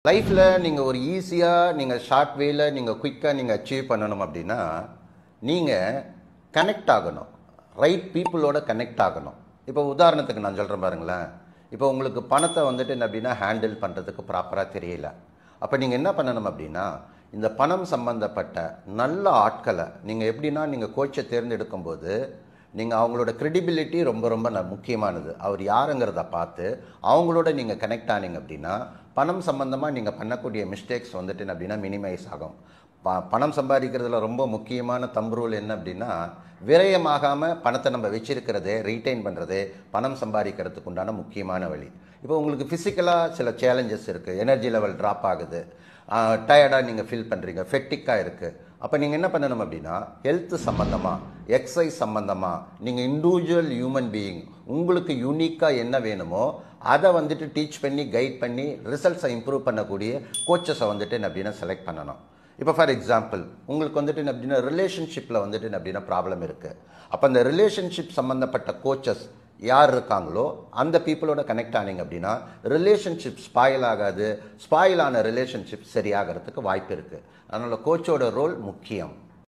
லைஃப்பில் நீங்கள் ஒரு ஈஸியாக நீங்கள் ஷார்ட் வேல நீங்கள் குயிக்காக நீங்கள் அச்சீவ் பண்ணணும் அப்படின்னா நீங்கள் கனெக்ட் ஆகணும் ரைட் பீப்புளோட கனெக்ட் ஆகணும் இப்போ உதாரணத்துக்கு நான் சொல்கிறேன் பாருங்களேன் இப்போ உங்களுக்கு பணத்தை வந்துட்டு என்ன அப்படின்னா ஹேண்டில் பண்ணுறதுக்கு ப்ராப்பராக தெரியல அப்போ நீங்கள் என்ன பண்ணணும் அப்படின்னா இந்த பணம் சம்பந்தப்பட்ட நல்ல ஆட்களை நீங்கள் எப்படின்னா நீங்கள் கோச்சை தேர்ந்தெடுக்கும் போது நீங்கள் அவங்களோட credibility ரொம்ப ரொம்ப ந- முக்கியமானது அவர் யாருங்கிறத பார்த்து அவங்களோட நீங்கள் கனெக்ட் ஆனீங்க அப்படின்னா பணம் சம்பந்தமாக நீங்கள் பண்ணக்கூடிய மிஸ்டேக்ஸ் வந்துட்டு என்ன அப்படின்னா மினிமைஸ் ஆகும் ப பணம் சம்பாதிக்கிறதுல ரொம்ப முக்கியமான தம்பு ரூல் என்ன அப்படின்னா விரயமாகாமல் பணத்தை நம்ம வச்சிருக்கிறதே ரீட்டைன் பண்ணுறதே பணம் சம்பாதிக்கிறதுக்கு உண்டான முக்கியமான வழி இப்போ உங்களுக்கு ஃபிசிக்கலாக சில சேலஞ்சஸ் இருக்குது எனர்ஜி லெவல் ட்ராப் ஆகுது டயர்டாக நீங்கள் ஃபீல் பண்ணுறீங்க ஃபெட்டிக்காக இருக்குது அப்போ நீங்கள் என்ன பண்ணணும் அப்படின்னா ஹெல்த் சம்மந்தமாக எக்ஸசைஸ் சம்மந்தமாக நீங்கள் இண்டிவிஜுவல் ஹியூமன் பீயிங் உங்களுக்கு யூனிக்காக என்ன வேணுமோ அதை வந்துட்டு டீச் பண்ணி கைட் பண்ணி ரிசல்ட்ஸை இம்ப்ரூவ் பண்ணக்கூடிய கோச்சஸை வந்துட்டு என்ன அப்படின்னா செலக்ட் பண்ணணும் இப்போ ஃபார் எக்ஸாம்பிள் உங்களுக்கு வந்துட்டு என்ன அப்படின்னா ரிலேஷன்ஷிப்பில் வந்துட்டு என்ன அப்படின்னா ப்ராப்ளம் இருக்குது அப்போ அந்த ரிலேஷன்ஷிப் சம்மந்தப்பட்ட கோச்சஸ் யார் இருக்காங்களோ அந்த பீப்புளோட கனெக்ட் ஆனீங்க அப்படின்னா ரிலேஷன்ஷிப் ஸ்பாயில் ஆகாது ஸ்பாயில் ஆன ரிலேஷன்ஷிப் சரியாகிறதுக்கு வாய்ப்பு இருக்குது அதனால் கோச்சோட ரோல் முக்கியம்